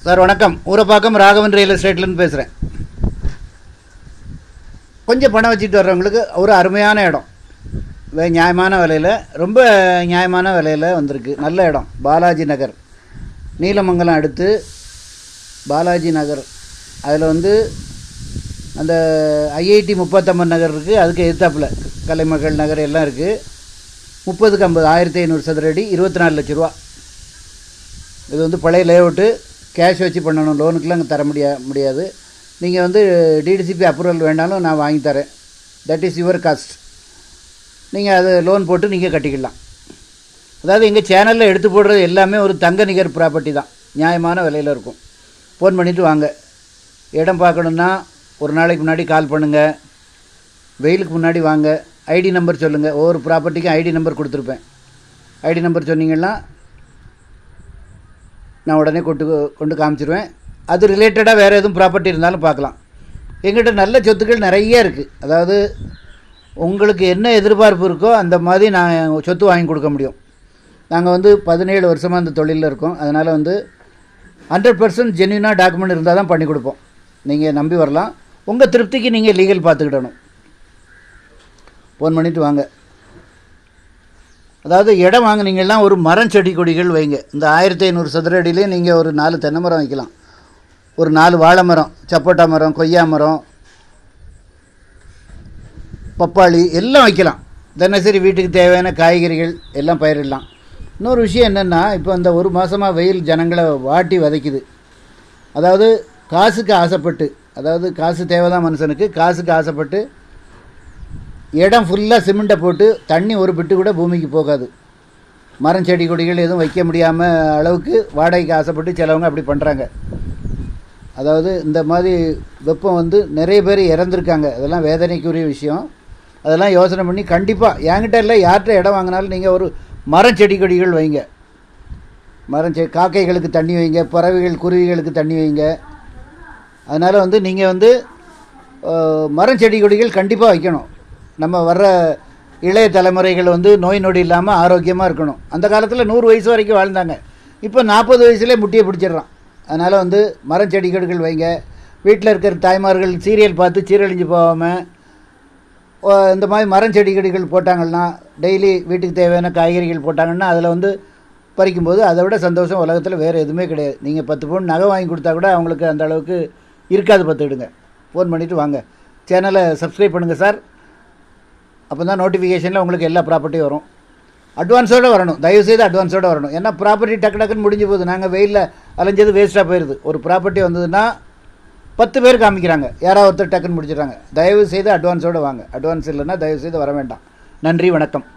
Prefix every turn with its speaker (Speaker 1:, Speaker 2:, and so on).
Speaker 1: sir வணக்கம் Urapakkam Raghavan real எஸ்டேட்லேருந்து பேசுகிறேன் கொஞ்சம் பணம் வச்சுட்டு வர்றவங்களுக்கு ஒரு அருமையான இடம் வே- நியாயமான விலையில் ரொம்ப நியாயமான விலையில் வந்திருக்கு நல்ல இடம் பாலாஜி நகர் நீலமங்கலம் அடுத்து பாலாஜி நகர் அதில் வந்து அந்த ஐஐடி முப்பத்தம்மன் நகர் இருக்குது அதுக்கு எதிர்த்தாப்புல கலைமகள் நகர் எல்லாம் இருக்குது முப்பதுக்கு ஐம்பது ஆயிரத்தி ஐநூறு சதுர அடி இருபத்தி நாலு லட்ச ரூபா இது வந்து பழைய லேஅவுட்டு கேஷ் வச்சு பண்ணணும் லோனுக்குலாம் அங்கே தர முடியா முடியாது நீங்கள் வந்து டிடிசிபி அப்ரூவல் வேணாலும் நான் வாங்கி தரேன் தட் இஸ் யுவர் காஸ்ட் நீங்கள் அது லோன் போட்டு நீங்கள் கட்டிக்கலாம் அதாவது எங்கள் சேனலில் எடுத்து போடுறது எல்லாமே ஒரு தங்க நிகர் ப்ராப்பர்ட்டி தான் நியாயமான விலையில் இருக்கும் ஃபோன் பண்ணிவிட்டு வாங்க இடம் பார்க்கணுன்னா ஒரு நாளைக்கு முன்னாடி கால் பண்ணுங்கள் வெயிலுக்கு முன்னாடி வாங்க ஐடி நம்பர் சொல்லுங்கள் ஒவ்வொரு ப்ராப்பர்ட்டிக்கும் ஐடி நம்பர் கொடுத்துருப்பேன் ஐடி நம்பர் சொன்னீங்கன்னா நான் உடனே கொண்டு கொண்டு காமிச்சிருவேன் அது ரிலேட்டடாக வேறு எதுவும் ப்ராப்பர்ட்டி இருந்தாலும் பார்க்கலாம் எங்கிட்ட நல்ல சொத்துக்கள் நிறைய இருக்குது அதாவது உங்களுக்கு என்ன எதிர்பார்ப்பு இருக்கோ அந்த மாதிரி நான் சொத்து வாங்கி கொடுக்க முடியும் நாங்கள் வந்து பதினேழு வருஷமாக அந்த தொழிலில் இருக்கோம் அதனால் வந்து ஹண்ட்ரட் பர்சன்ட் ஜென்யூனாக டாக்குமெண்ட் இருந்தால் தான் பண்ணி கொடுப்போம் நீங்கள் நம்பி வரலாம் உங்கள் திருப்திக்கு நீங்கள் லீகல் பார்த்துக்கிடணும் ஃபோன் பண்ணிவிட்டு வாங்க அதாவது இடம் வாங்குனீங்கன்னா ஒரு மரம் செடி கொடிகள் வைங்க இந்த ஆயிரத்தி ஐநூறு சதுர அடியிலே நீங்கள் ஒரு நாலு தென்னை மரம் வைக்கலாம் ஒரு நாலு வாழை மரம் சப்போட்டா மரம் கொய்யா மரம் பப்பாளி எல்லாம் வைக்கலாம் தினசரி வீட்டுக்கு தேவையான காய்கறிகள் எல்லாம் பயிரிடலாம் இன்னொரு விஷயம் என்னென்னா இப்போ இந்த ஒரு மாதமாக வெயில் ஜனங்களை வாட்டி வதைக்குது அதாவது காசுக்கு ஆசைப்பட்டு அதாவது காசு தேவைதான் மனுஷனுக்கு காசுக்கு ஆசைப்பட்டு இடம் ஃபுல்லாக சிமெண்ட்டை போட்டு தண்ணி ஒரு பிட்டு கூட பூமிக்கு போகாது மரம் செடி கொடிகள் எதுவும் வைக்க முடியாமல் அளவுக்கு வாடகைக்கு ஆசைப்பட்டு சிலவங்க அப்படி பண்ணுறாங்க அதாவது இந்த மாதிரி வெப்பம் வந்து நிறைய பேர் இறந்துருக்காங்க அதெல்லாம் வேதனைக்குரிய விஷயம் அதெல்லாம் யோசனை பண்ணி கண்டிப்பாக என்கிட்ட இல்லை யார்கிட்ட இடம் வாங்கினாலும் நீங்கள் ஒரு மரம் செடி கொடிகள் வைங்க மரம் செ காக்கைகளுக்கு தண்ணி வைங்க பறவைகள் குருவிகளுக்கு தண்ணி வைங்க அதனால் வந்து நீங்கள் வந்து அஹ், மரம் செடி கொடிகள் கண்டிப்பாக வைக்கணும் நம்ம வர்ற இளைய தலைமுறைகள் வந்து நோய் நொடி இல்லாமல் ஆரோக்கியமாக இருக்கணும் அந்த காலத்தில் நூறு வயசு வரைக்கும் வாழ்ந்தாங்க இப்போ நாற்பது வயசுலேயே முட்டியை பிடிச்சிடுறான் அதனால் வந்து மரம் செடி கொடிகள் வைங்க வீட்டில் இருக்கிற தாய்மார்கள் சீரியல் பார்த்து சீரழிஞ்சு போகாமல் ஓ, இந்த மாதிரி மரம் செடி கொடிகள் போட்டாங்கன்னா டெய்லி வீட்டுக்கு தேவையான காய்கறிகள் போட்டாங்கன்னா அதில் வந்து பறிக்கும்போது அதை விட சந்தோஷம் உலகத்தில் வேறு எதுவுமே கிடையாது நீங்கள் பத்து பவுன் நகை வாங்கி கொடுத்தா கூட அவங்களுக்கு அந்த அளவுக்கு இருக்காது பார்த்துக்கிடுங்க ஃபோன் பண்ணிவிட்டு வாங்க சேனலை சப்ஸ்கிரைப் பண்ணுங்கள் சார் அப்போ தான் நோட்டிஃபிகேஷனில் உங்களுக்கு எல்லா ப்ராப்பர்ட்டியும் வரும் அட்வான்ஸோடு வரணும் தயவுசெய்து அட்வான்ஸோடு வரணும் ஏன்னா ப்ராப்பர்ட்டி டக்கு டக்குன்னு முடிஞ்சு போகுது நாங்கள் வெயிலில் அலைஞ்சது வேஸ்ட்டாக போயிடுது ஒரு ப்ராப்பர்ட்டி வந்ததுன்னா பத்து பேர் காமிக்கிறாங்க யாராவது ஒருத்தர் டக்குன்னு முடிச்சிடுறாங்க தயவு செய்து அட்வான்ஸோடு வாங்க அட்வான்ஸ் இல்லைன்னா தயவு செய்து வர வேண்டாம் நன்றி வணக்கம்